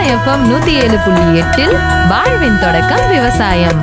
FM நூத்தி ஏழு புள்ளி எட்டில் வாழ்வின் தொடக்கம் விவசாயம்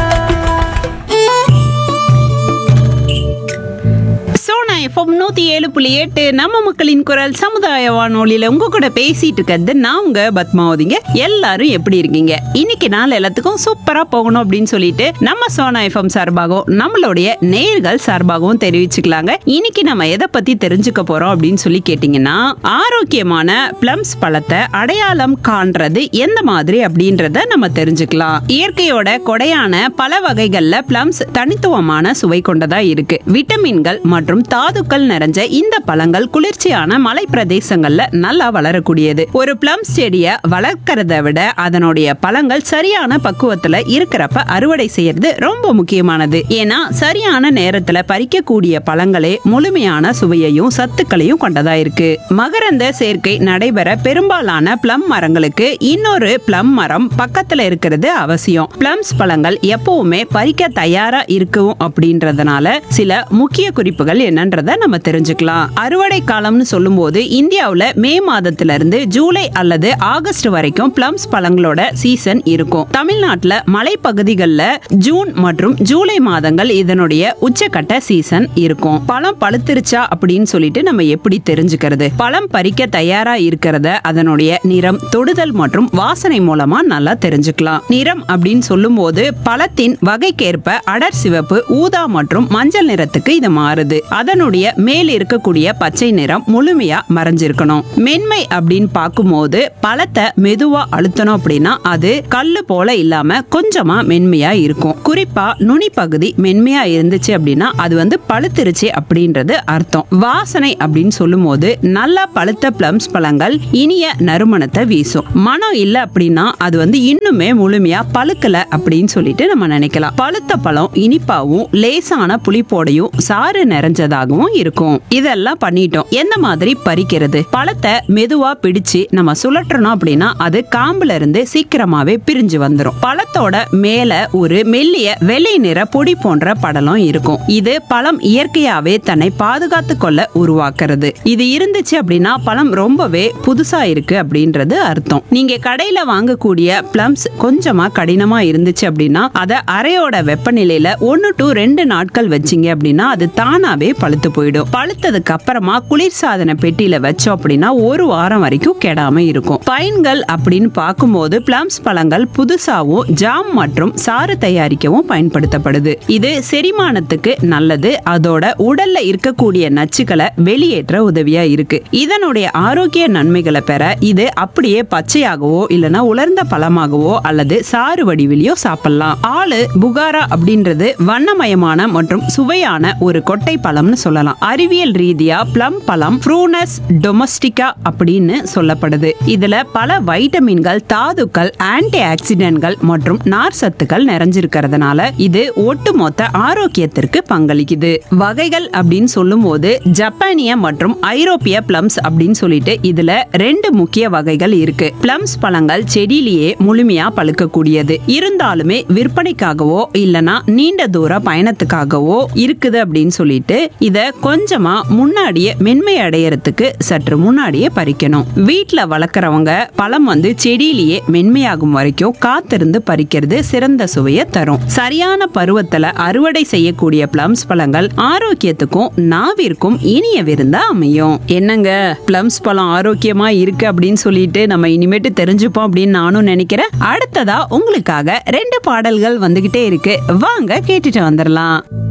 சோனா எஃப்எம் நூத்தி ஏழு புள்ளி எட்டு நம்ம மக்களின் குரல் சமுதாய வானொலியில உங்க கூட பேசிட்டு இருக்கிறது நான் உங்க பத்மாவதிங்க எல்லாரும் எப்படி இருக்கீங்க இன்னைக்கு நாள் எல்லாத்துக்கும் சூப்பரா போகணும் அப்படின்னு சொல்லிட்டு நம்ம சோனா எஃப்எம் சார்பாகவும் நம்மளுடைய நேர்கள் சார்பாகவும் தெரிவிச்சுக்கலாங்க இன்னைக்கு நம்ம எதை பத்தி தெரிஞ்சுக்க போறோம் அப்படின்னு சொல்லி கேட்டீங்கன்னா ஆரோக்கியமான பிளம்ஸ் பழத்தை அடையாளம் காண்றது எந்த மாதிரி அப்படின்றத நம்ம தெரிஞ்சுக்கலாம் இயற்கையோட கொடையான பல வகைகள்ல பிளம்ஸ் தனித்துவமான சுவை கொண்டதா இருக்கு விட்டமின்கள் மற்றும் தாதுக்கள் நிறைஞ்ச இந்த பழங்கள் குளிர்ச்சியான மலை பிரதேசங்கள்ல நல்லா வளரக்கூடியது ஒரு பிளம்ஸ் செடியை வளர்க்கறத விட அதனுடைய பழங்கள் சரியான பக்குவத்துல இருக்கிறப்ப அறுவடை செய்யறது ரொம்ப முக்கியமானது ஏன்னா சரியான நேரத்துல பறிக்கக்கூடிய பழங்களே முழுமையான சுவையையும் சத்துக்களையும் கொண்டதா இருக்கு மகரந்த சேர்க்கை நடைபெற பெரும்பாலான பிளம் மரங்களுக்கு இன்னொரு பிளம் மரம் பக்கத்துல இருக்கிறது அவசியம் பிளம்ஸ் பழங்கள் எப்பவுமே பறிக்க தயாரா இருக்கும் அப்படின்றதுனால சில முக்கிய குறிப்புகள் என்னன்றத நம்ம தெரிஞ்சுக்கலாம் அறுவடை காலம்னு சொல்லும்போது இந்தியாவுல மே மாதத்துல இருந்து ஜூலை அல்லது ஆகஸ்ட் வரைக்கும் பிளம்ஸ் பழங்களோட சீசன் இருக்கும் தமிழ்நாட்டுல மலைப்பகுதிகளில் ஜூன் மற்றும் ஜூலை மாதங்கள் இதனுடைய உச்சக்கட்ட சீசன் இருக்கும் பழம் பழுத்திருச்சா அப்படின்னு சொல்லிட்டு நம்ம எப்படி தெரிஞ்சுக்கிறது பழம் பறிக்க தயாரா இருக்கிறத அதனுடைய நிறம் தொடுதல் மற்றும் வாசனை மூலமா நல்லா தெரிஞ்சுக்கலாம் நிறம் அப்படின்னு சொல்லும்போது பழத்தின் வகைக்கேற்ப அடர் சிவப்பு ஊதா மற்றும் மஞ்சள் நிறத்துக்கு இது மாறுது அதனுடைய மேல் இருக்கக்கூடிய பச்சை நிறம் முழுமையா மறைஞ்சிருக்கணும் மென்மை அப்படின்னு பார்க்கும்போது பழத்தை மெதுவா அழுத்தணும் அப்படின்னா அது கல்லு போல இல்லாம கொஞ்சமா மென்மையா இருக்கும் குறிப்பா நுனி பகுதி மென்மையா இருந்துச்சு அப்படின்னா அது வந்து பழுத்திருச்சு அப்படின்றது அர்த்தம் வாசனை அப்படின்னு சொல்லும்போது நல்லா பழுத்த பிளம்ஸ் பழங்கள் இனிய நறுமணத்தை வீசும் மனம் இல்ல அப்படின்னா அது வந்து இன்னுமே முழுமையா பழுக்கல அப்படின்னு சொல்லிட்டு நம்ம நினைக்கலாம் பழுத்த பழம் இனிப்பாவும் லேசான புளிப்போடையும் சாறு நிறைஞ்சதாகவும் இருக்கும் இதெல்லாம் பண்ணிட்டோம் எந்த மாதிரி பறிக்கிறது பழத்தை மெதுவா பிடிச்சு நம்ம சுழற்றணும் அப்படின்னா அது காம்புல இருந்து சீக்கிரமாவே பிரிஞ்சு வந்துரும் பழத்தோட மேல ஒரு மெல்லிய வெள்ளை நிற பொடி போன்ற படலம் இருக்கும் இது பழம் இயற்கையாவே தன்னை பாதுகாத்து கொள்ள உருவாக்குறது இது இருந்துச்சு அப்படின்னா பழம் ரொம்பவே புதுசா இருக்கு அப்படின்றது அர்த்தம் நீங்க கடையில வாங்கக்கூடிய பிளம்ஸ் கொஞ்சமா கடினமா இருந்துச்சு அப்படின்னா அதை அறையோட வெப்பநிலையில ஒன்னு டு ரெண்டு நாட்கள் வச்சீங்க அப்படின்னா அது தானாவே பழுத்து போயிடும் பழுத்ததுக்கு அப்புறமா குளிர்சாதன பெட்டியில வச்சோம் அப்படின்னா ஒரு வாரம் வரைக்கும் கெடாம இருக்கும் பயன்கள் அப்படின்னு பார்க்கும்போது பிளம்ஸ் பழங்கள் புதுசாவும் ஜாம் மற்றும் சாறு தயாரிக்கவும் பயன்படுத்தப்படுது இது செரிமானத்துக்கு நல்லது அதோட உடல்ல இருக்கக்கூடிய நச்சுக்களை வெளியேற்ற உதவியா இருக்கு இதனுடைய ஆரோக்கிய நன்மைகளை பெற இது அப்படியே பச்சையாகவோ இல்லனா உலர்ந்த பழமாகவோ அல்லது சாறு வடிவிலையோ சாப்பிடலாம் ஆளு புகாரா அப்படின்றது வண்ணமயமான மற்றும் சுவையான ஒரு கொட்டை பழம்னு சொல்லலாம் அறிவியல் ரீதியா பிளம் பழம் ஃப்ரூனஸ் டொமஸ்டிகா அப்படின்னு சொல்லப்படுது இதுல பல வைட்டமின்கள் தாதுக்கள் ஆன்டி ஆக்சிடென்ட்கள் மற்றும் நார் சத்துக்கள் நிறைஞ்சிருக்கிறதுனால இது ஒட்டுமொத்த ஆரோக்கியத்திற்கு பங்களிக்குது வகைகள் அப்படின்னு சொல்லும்போது ஜப்பானிய மற்றும் ஐரோப்பிய பிளம்ஸ் அப்படின்னு சொல்லிட்டு இதுல ரெண்டு முக்கிய வகைகள் இருக்கு பிளம்ஸ் பழங்கள் செடியிலேயே முழுமையா பழுக்கக்கூடியது இருந்தாலுமே விற்பனைக்காகவோ இல்லனா நீண்ட தூர பயணத்துக்காகவோ இருக்குது அப்படின்னு சொல்லிட்டு இத கொஞ்சமா முன்னாடியே மென்மை அடையறதுக்கு சற்று முன்னாடியே பறிக்கணும் வீட்ல வளர்க்குறவங்க பழம் வந்து செடியிலேயே மென்மையாகும் வரைக்கும் காத்திருந்து பறிக்கிறது சிறந்த சுவையை தரும் சரியான பருவத்துல அறுவடை செய்யக்கூடிய பிளம்ஸ் பழங்கள் ஆரோக்கியத்துக்கும் நாவிற்கும் இனிய விருந்தா அமையும் என்னங்க பிளம்ஸ் பழம் ஆரோக்கியமா இருக்கு அப்படின்னு சொல்லிட்டு நம்ம இனிமேட்டு தெரிஞ்சுப்போம் அப்படின்னு நானும் நினைக்கிறேன் அடுத்ததா உங்களுக்காக ரெண்டு பாடல்கள் வந்துகிட்டே இருக்கு வாங்க கேட்டுட்டு வந்துடலாம்